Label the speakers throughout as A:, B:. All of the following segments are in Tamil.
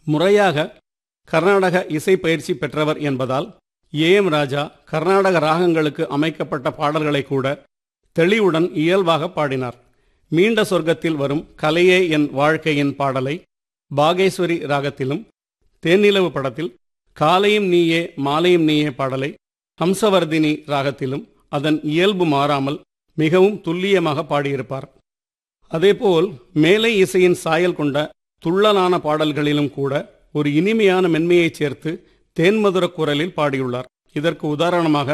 A: முறையாக கர்நாடக இசை பயிற்சி பெற்றவர் என்பதால் ஏ எம் ராஜா கர்நாடக ராகங்களுக்கு அமைக்கப்பட்ட பாடல்களை கூட தெளிவுடன் இயல்பாக பாடினார் மீண்ட சொர்க்கத்தில் வரும் கலையே என் வாழ்க்கையின் பாடலை பாகேஸ்வரி ராகத்திலும் தேனிலவு படத்தில் காலையும் நீயே மாலையும் நீயே பாடலை ஹம்சவர்தினி ராகத்திலும் அதன் இயல்பு மாறாமல் மிகவும் துல்லியமாக பாடியிருப்பார் அதேபோல் மேலை இசையின் சாயல் கொண்ட துள்ளலான பாடல்களிலும் கூட ஒரு இனிமையான மென்மையைச் சேர்த்து தேன்மதுர குரலில் பாடியுள்ளார் இதற்கு உதாரணமாக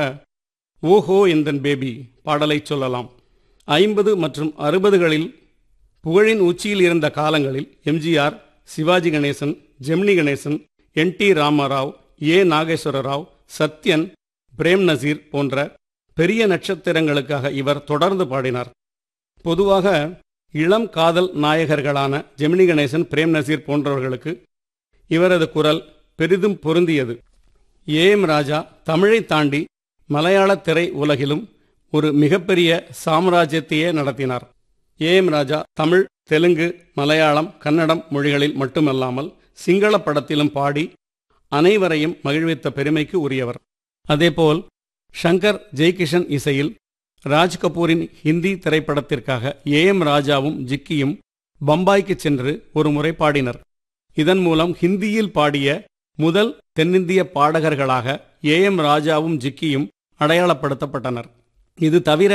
A: ஓஹோ எந்தன் பேபி பாடலைச் சொல்லலாம் ஐம்பது மற்றும் அறுபதுகளில் புகழின் உச்சியில் இருந்த காலங்களில் MGR Sivaji Ganesan Gemini Ganesan N T Ramarao A Nageswara Rao Sathyan Prem Nazir போன்ற பெரிய நட்சத்திரங்களுக்காக இவர் தொடர்ந்து பாடினார் பொதுவாக இளம் காதல் நாயகர்களான ஜெமினி கணேசன் பிரேம் நசீர் போன்றவர்களுக்கு இவரது குரல் பெரிதும் பொருந்தியது ஏ எம் ராஜா தமிழை தாண்டி மலையாள திரை உலகிலும் ஒரு மிகப்பெரிய சாம்ராஜ்யத்தையே நடத்தினார் ஏ எம் ராஜா தமிழ் தெலுங்கு மலையாளம் கன்னடம் மொழிகளில் மட்டுமல்லாமல் சிங்கள படத்திலும் பாடி அனைவரையும் மகிழ்வித்த பெருமைக்கு உரியவர் அதேபோல் ஷங்கர் ஜெய்கிஷன் இசையில் ராஜ் கபூரின் ஹிந்தி திரைப்படத்திற்காக ஏ எம் ராஜாவும் ஜிக்கியும் பம்பாய்க்கு சென்று ஒரு முறை பாடினர் இதன் மூலம் ஹிந்தியில் பாடிய முதல் தென்னிந்திய பாடகர்களாக ஏ எம் ராஜாவும் ஜிக்கியும் அடையாளப்படுத்தப்பட்டனர் இது தவிர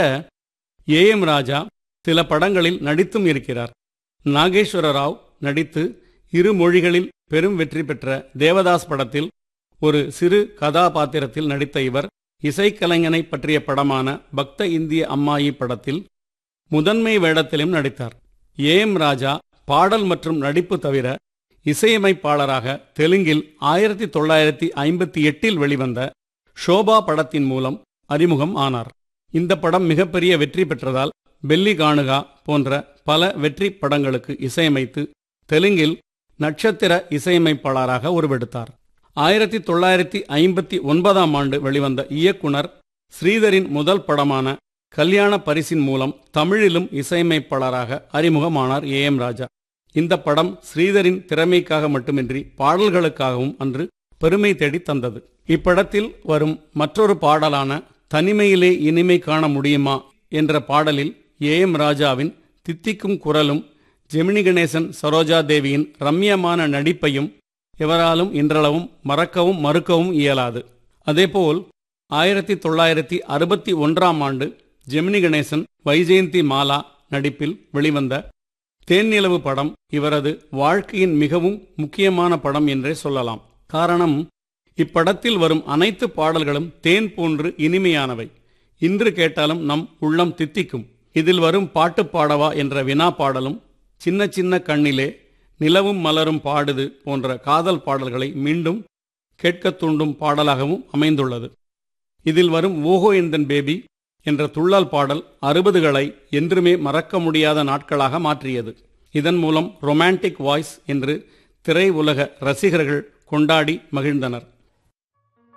A: ஏ எம் ராஜா சில படங்களில் நடித்தும் இருக்கிறார் நாகேஸ்வர ராவ் நடித்து இரு மொழிகளில் பெரும் வெற்றி பெற்ற தேவதாஸ் படத்தில் ஒரு சிறு கதாபாத்திரத்தில் நடித்த இவர் இசைக்கலைஞனை பற்றிய படமான பக்த இந்திய அம்மாயி படத்தில் முதன்மை வேடத்திலும் நடித்தார் ஏ எம் ராஜா பாடல் மற்றும் நடிப்பு தவிர இசையமைப்பாளராக தெலுங்கில் ஆயிரத்தி தொள்ளாயிரத்தி ஐம்பத்தி எட்டில் வெளிவந்த ஷோபா படத்தின் மூலம் அறிமுகம் ஆனார் இந்த படம் மிகப்பெரிய வெற்றி பெற்றதால் பெல்லி காணுகா போன்ற பல வெற்றி படங்களுக்கு இசையமைத்து தெலுங்கில் நட்சத்திர இசையமைப்பாளராக உருவெடுத்தார் ஆயிரத்தி தொள்ளாயிரத்தி ஐம்பத்தி ஒன்பதாம் ஆண்டு வெளிவந்த இயக்குனர் ஸ்ரீதரின் முதல் படமான கல்யாண பரிசின் மூலம் தமிழிலும் இசையமைப்பாளராக அறிமுகமானார் ஏ எம் ராஜா இந்த படம் ஸ்ரீதரின் திறமைக்காக மட்டுமின்றி பாடல்களுக்காகவும் அன்று பெருமை தேடி தந்தது இப்படத்தில் வரும் மற்றொரு பாடலான தனிமையிலே இனிமை காண முடியுமா என்ற பாடலில் ஏ எம் ராஜாவின் தித்திக்கும் குரலும் ஜெமினி கணேசன் சரோஜா தேவியின் ரம்யமான நடிப்பையும் எவராலும் இன்றளவும் மறக்கவும் மறுக்கவும் இயலாது அதேபோல் ஆயிரத்தி தொள்ளாயிரத்தி அறுபத்தி ஒன்றாம் ஆண்டு ஜெமினி கணேசன் வைஜெயந்தி மாலா நடிப்பில் வெளிவந்த தேன்நிலவு படம் இவரது வாழ்க்கையின் மிகவும் முக்கியமான படம் என்றே சொல்லலாம் காரணம் இப்படத்தில் வரும் அனைத்து பாடல்களும் தேன் போன்று இனிமையானவை இன்று கேட்டாலும் நம் உள்ளம் தித்திக்கும் இதில் வரும் பாட்டு பாடவா என்ற வினா பாடலும் சின்ன சின்ன கண்ணிலே நிலவும் மலரும் பாடுது போன்ற காதல் பாடல்களை மீண்டும் கேட்கத் தூண்டும் பாடலாகவும் அமைந்துள்ளது இதில் வரும் ஓஹோ எந்தன் பேபி என்ற துள்ளல் பாடல் அறுபதுகளை என்றுமே மறக்க முடியாத நாட்களாக மாற்றியது இதன் மூலம் ரொமான்டிக் வாய்ஸ் என்று திரை உலக ரசிகர்கள் கொண்டாடி மகிழ்ந்தனர்